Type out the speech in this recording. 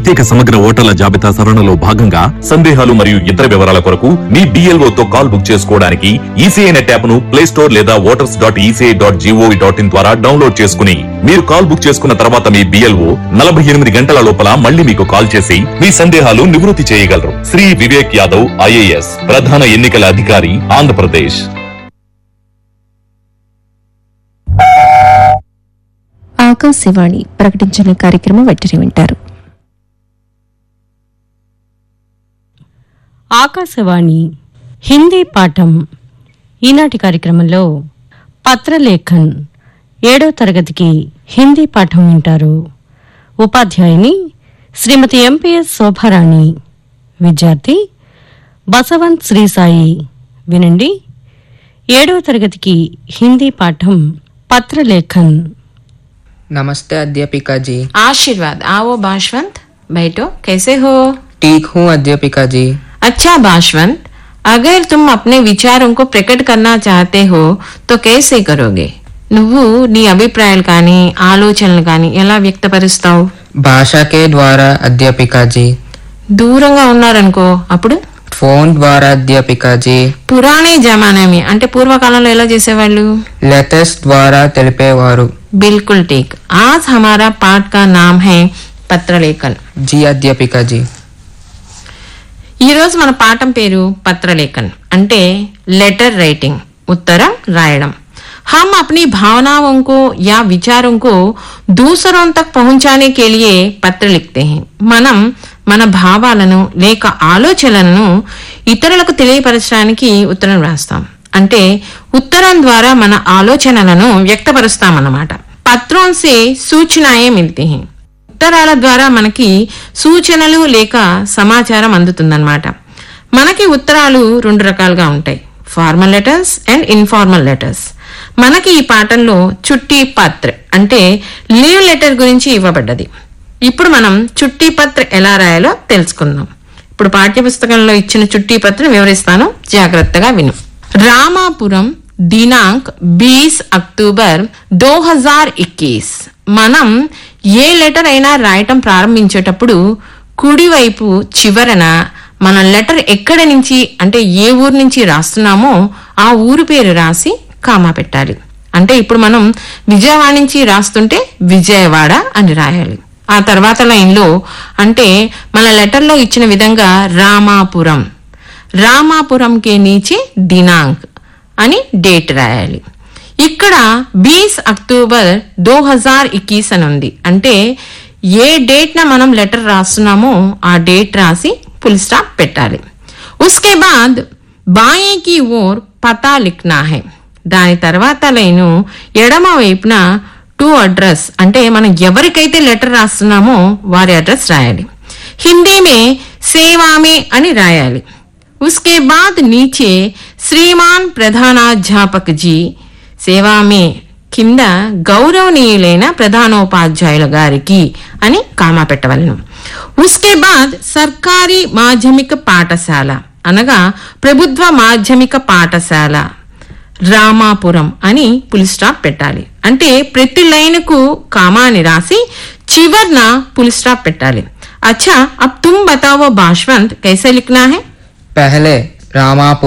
ప్రత్యేక సమగ్ర ఓటర్ల జాబితా సవరణలో భాగంగా సందేహాలు మరియు ఇతర వివరాల కొరకు మీ BLO తో కాల్ బుక్ చేసుకోవడానికి ఈసీఐ నెట్ యాప్ ను ప్లే స్టోర్ లేదా voters dot ECI dot GOV dot in ద్వారా డౌన్లోడ్ చేసుకుని మీరు కాల్ బుక్ చేసుకున్న తర్వాత మీ బిఎల్ఓ నలభై ఎనిమిది గంటల లోపల మళ్ళీ మీకు కాల్ చేసి మీ సందేహాలు నివృత్తి చేయగలరు శ్రీ వివేక్ యాదవ్ ఐఏఎస్ ప్రధాన ఎన్నికల అధికారి ఆంధ్రప్రదేశ్ ఆకాశవాణి ప్రకటించిన కార్యక్రమం వెంటనే వింటారు ఆకాశవాణి హిందీ పాఠం ఈనాటి కార్యక్రమంలో పత్రలేఖన్ ఏడో తరగతికి హిందీ పాఠం వింటారు ఉపాధ్యాయుని శ్రీమతి ఎంపీఎస్ శోభారాణి విద్యార్థి బసవంత్ శ్రీసాయి వినండి ఏడో తరగతికి హిందీ పాఠం పత్రలేఖన్ नमस्ते अध्यापिका जी आशीर्वाद आओ बाशवंत बैठो कैसे हो ठीक हूँ अध्यापिका जी अच्छा बाशवंत अगर तुम अपने विचारों को प्रकट करना चाहते हो तो कैसे करोगे నువ్వు నీ అభిప్రాయాలు కానీ ఆలోచనలు కానీ ఎలా వ్యక్తపరుస్తావు భాష के द्वारा अध्यापिका जी దూరంగా ఉన్నారనుకో అప్పుడు फोन द्वारा अध्यापिका जी పురాణే జమానామి అంటే పూర్వకాలంలో ఎలా చేసేవాళ్ళు लेटेस्ट द्वारा తెలిపేవారు बिल्कुल ठीक आज हमारा पाठ का नाम है పత్రలేఖన్ जी अध्यापिका जी ఈ రోజు మన పాఠం పేరు పత్రలేఖన్ అంటే లెటర్ రైటింగ్ ఉత్తరం రాయడం हम अपनी भावनाओं को या विचारों को दूसरों तक पहुंचाने के लिए పత్ర लिखते हैं మనం మన భావాలను లేక ఆలోచనలను ఇతరులకు తెలియపరచడానికి ఉత్తరం రాస్తాం అంటే ఉత్తరం ద్వారా మన ఆలోచనలను వ్యక్తపరుస్తామన్నమాట పత్రం సే సూచనాయే మిల్తే हैं ఉత్తరాల ద్వారా మనకి సూచనలు లేక సమాచారం అందుతుందన్నమాట మనకి ఉత్తరాలు రెండు రకాలుగా ఉంటాయి formal letters and informal letters మనకి ఈ పాఠంలో చుట్టి పత్ర అంటే లీవ్ లెటర్ గురించి ఇవ్వబడ్డది ఇప్పుడు మనం చుట్టి పత్ర ఎలా రాయాలో తెలుసుకుందాం ఇప్పుడు పాఠ్యపుస్తకంలో ఇచ్చిన చుట్టి పత్రం వివరిస్తాను జాగ్రత్తగా విను రామాపురం దినాంక్ బీస్ అక్టోబర్ దో హజార్ ఇక్కీస్ మనం ఏ లెటర్ అయినా రాయటం ప్రారంభించేటప్పుడు కుడివైపు చివరన మన లెటర్ ఎక్కడి నుంచి అంటే ఏ ఊరు నుంచి రాస్తున్నామో ఆ ఊరు పేరు రాసి కామా పెట్టాలి అంటే ఇప్పుడు మనం విజయవాడ నుంచి రాస్తుంటే విజయవాడ అని రాయాలి ఆ తర్వాత లైన్లో అంటే మన లెటర్లో ఇచ్చిన విధంగా రామాపురం రామాపురం కే నీచే దినాంక్ అని డేట్ రాయాలి ఇక్కడ బీస్ అక్టోబర్ దో హజార్ ఇక్కీస్ అని ఉంది అంటే ఏ డేట్ న మనం లెటర్ రాస్తున్నామో ఆ డేట్ రాసి ఫుల్ స్టాప్ పెట్టాలి ఉస్కే బాద్ బాయే కి ఓర్ పతా లిఖనా హై దాని తర్వాత లైను ఎడమ వైపున టు అడ్రస్ అంటే మనం ఎవరికైతే లెటర్ రాస్తున్నామో వారి అడ్రస్ రాయాలి హిందీ మే సేవామే అని రాయాలి उसके बाद नीचे శ్రీమాన్ ప్రధానాధ్యాపక్ జీ సేవామే కింద గౌరవనీయులైన ప్రధానోపాధ్యాయుల గారికి అని కామా పెట్టవలను ఉస్కే బాద్ సర్కారీ మాధ్యమిక పాఠశాల అనగా ప్రభుత్వ మాధ్యమిక పాఠశాల రామాపురం అని పులి స్టాప్ పెట్టాలి అంటే ప్రతి లైన్కు కామాని రాసి చివర్న పులి స్టాప్ పెట్టాలి అచ్చా అబ్ తుమ్ బతావో భాష్వంత్ కైసే లిఖనా హై पहले रामापुर